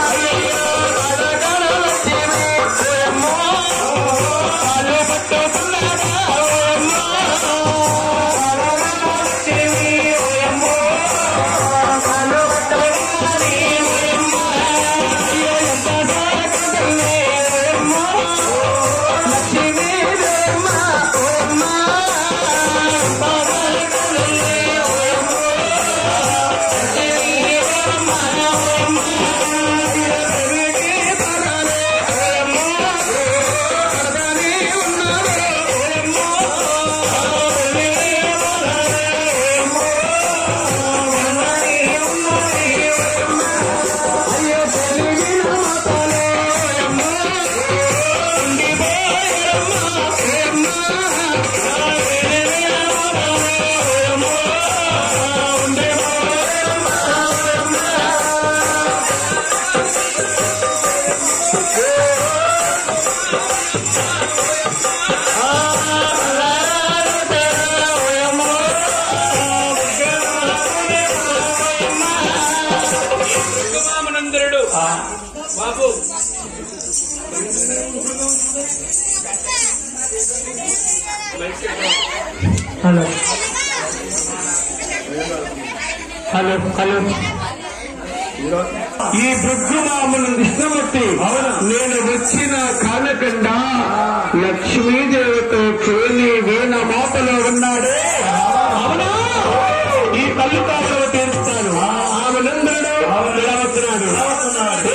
రామనందరుడు బాబు hello hello hello ఈ బుద్ధురాములు కృష్ణమూర్తి నేను వచ్చిన కాలకండ లక్ష్మీదేవితో కేలి వీణ మోతలో ఉన్నాడే అవునా ఈ కళ్ళు కాపులు తీరుస్తాను ఆమెనందరూ ఇలా వస్తున్నాడు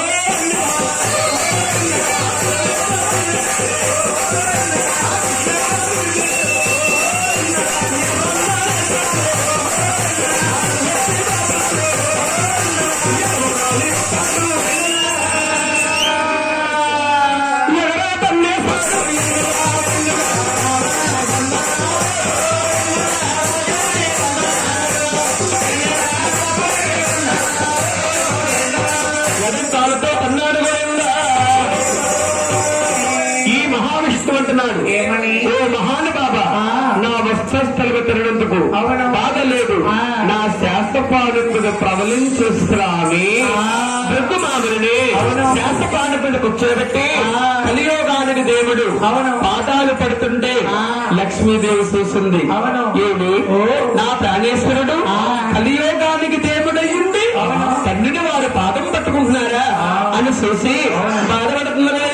ఎవరా తన్నే వదంతాలతో అన్నాడు గోవిందా. ఈ మహావిష్ణువు అంటున్నాడు ఏమని? ఓ మహానుభావ నా వస్త్రస్థలము తిరిగినందుకు బాధ లేదు నా శాస్త్రపాడుకు ప్రబలించు స్వామి దుర్గమాముని శాస్త్రపాడు మీద కూర్చోబెట్టి కలియోగానికి దేవుడు అవును. పాఠాలు పడుతుంటే లక్ష్మీదేవి చూసింది అవును. ఏమి నా ప్రాణేశ్వరుడు కలియోగానికి దేవుడయ్యింది తండ్రిని వారు పాదం పట్టుకుంటున్నారా అని చూసి బాధపడుతున్నారు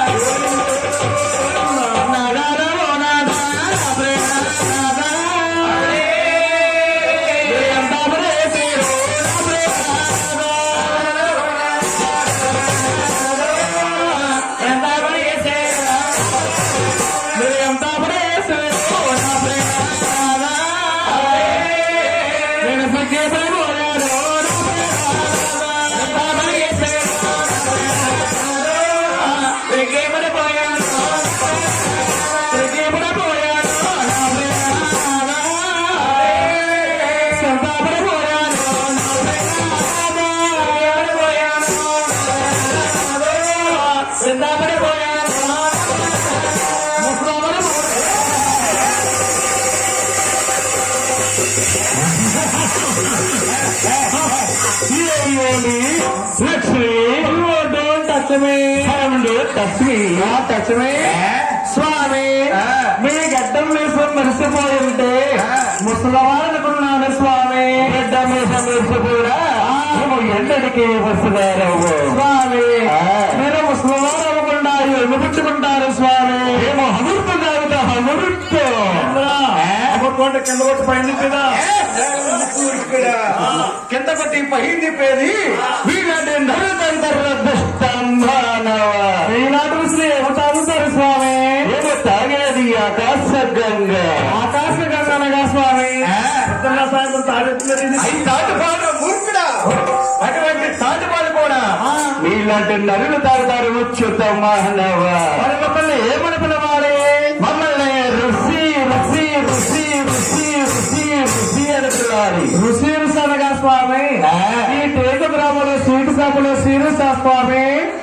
Lakshmi don't touch me don't touch me touch me స్వామి మీ గడ్డం మీసం మెరిసిపోయి ఉంటే ముసలవారు అనుకున్నాను స్వామి గడ్డ మీసం మెరిసిపోరా నువ్వు ఎండడికి వస్తున్నారవు స్వామి మీరు ముసలవారు అనుకుండా ఎన్నుపుచ్చుకుంటారు స్వామి మేము హముర్తు తాగుతా హముర్తు అమ్మకోట కింద కొట్టి పైన కదా కింద కొట్టి పైన పేది వీళ్ళని నరుదంతర దుష్టంభానవ ఈనాడు శ్రీ ఏమో తాగుతారు స్వామి ఏమో తాగేది ఆకాశ గంగ ఆకాశ గంగనగా స్వామి పొద్దున్న సాయంత్రం తాగెత్తున్నది అయి తాటుపాడు మూర్ఖుడా అటువంటి తాటిపాలు కూడా వీళ్ళంటి నరులు తాగుతారు ఉచ్యుత మానవ మరి మమ్మల్ని ఏమని పిలవాలి మమ్మల్ని ఋషి ఋషి ఋషి ఋషి ఋషి ఋషి అని పిలవాలి ఋషి ఋషి అనగా స్వామి ఈ టేక గ్రామంలో సీటు సభలో శ్రీరుష స్వామి